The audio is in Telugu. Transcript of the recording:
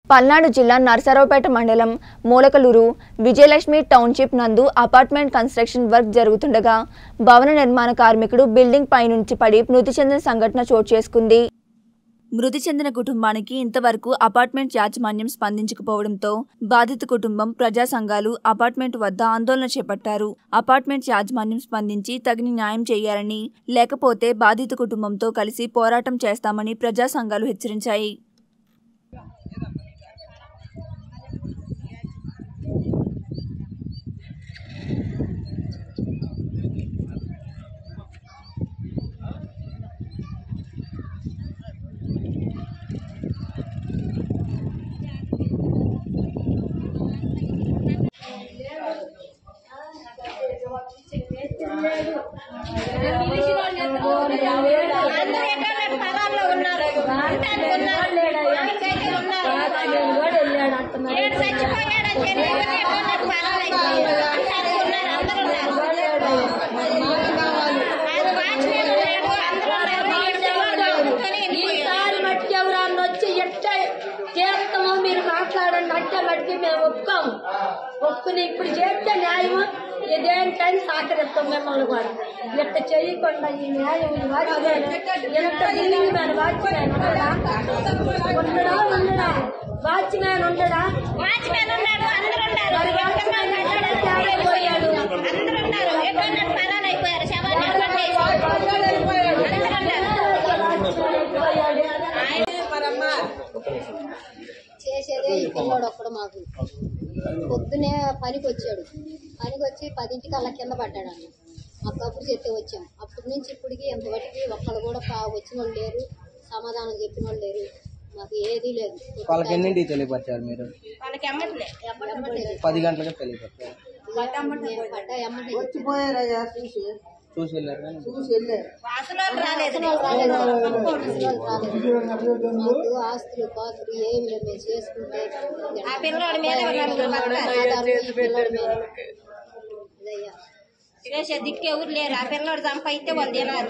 పల్నాడు జిల్లా నరసరావుపేట మండలం మూలకలూరు విజయలక్ష్మి టౌన్షిప్ నందు అపార్ట్మెంట్ కన్స్ట్రక్షన్ వర్క్ జరుగుతుండగా భవన నిర్మాణ కార్మికుడు బిల్డింగ్ పైనుంచి పడి మృతి చెందిన సంఘటన చోటు చేసుకుంది మృతి చెందిన కుటుంబానికి ఇంతవరకు అపార్ట్మెంట్ యాజమాన్యం స్పందించకపోవడంతో బాధిత కుటుంబం ప్రజా సంఘాలు అపార్ట్మెంట్ వద్ద ఆందోళన చేపట్టారు అపార్ట్మెంట్ యాజమాన్యం స్పందించి తగిన న్యాయం చేయాలని లేకపోతే బాధిత కుటుంబంతో కలిసి పోరాటం చేస్తామని ప్రజా సంఘాలు హెచ్చరించాయి ఈసారి మట్టి ఎవరన్నా వచ్చి ఎట్ట చేస్తామో మీరు మాట్లాడండి అంటే మట్టికి మేము ఒప్పుకోము ఒప్పుకుని ఇప్పుడు చేస్తే న్యాయం ఇదేంటని సహకరిస్తాం మిమ్మల్ని కూడా ఎట్ట చేయకుండా ఈ న్యాయం ఈ వాచ్మ్యాన్ ఎంత బిల్డింగ్ మ్యాన్ వాచ్మ్యాన్ ఉండడా ఉండడా ఉండడా వాచ్మ్యాన్ ఉండడా వాచ్మెన్ ఉన్నాడు అందరూ ఉన్నారు మరి వాచ్మ్యాన్ ఎక్కడ తేడా పోయాడు అందరూ ఉన్నారు ఎక్కడ పరాలు అయిపోయారు శవాన్ని ఎక్కడ చేసేదే ఈ పిల్లోడు ఒక్కడు మాకు పొద్దునే పనికి వచ్చాడు పనికి వచ్చి పదింటికి అలా కింద పడ్డాడు అన్న అప్పుడు చెప్తే వచ్చాం అప్పటి నుంచి ఇప్పటికి ఎంతవరకు ఒక్కళ్ళు కూడా పా- వచ్చిన వాళ్ళు లేరు సమాధానం చెప్పిన వాళ్ళు లేరు మాకు ఏదీ లేదు వాళ్ళకి ఎన్నింటికి తెలియపరిచారు మీరు వాళ్ళకి అమ్మట్లే ఎమ్మటే పది గంటలకు తెలియపరిచారు మేము పడ్డా ఎమ్మటే చూసి వెళ్ళారు కానీ అసలు వాళ్ళు రాలేదు రాలేదు అసలు రాలేదు మాకు ఆస్తులు పాస్తులు ఏమి లేవు మేము చేసుకుంటే ఆ పిల్లోడి మీద నలుగురు బతకాలి. ఆధారం ఈ పిల్లోడి మీద ఇదయ్యా చేసే దిక్కు ఎవరు లేరు ఆ పిల్లోడు చంపైతే వాళ్ళు తినాలి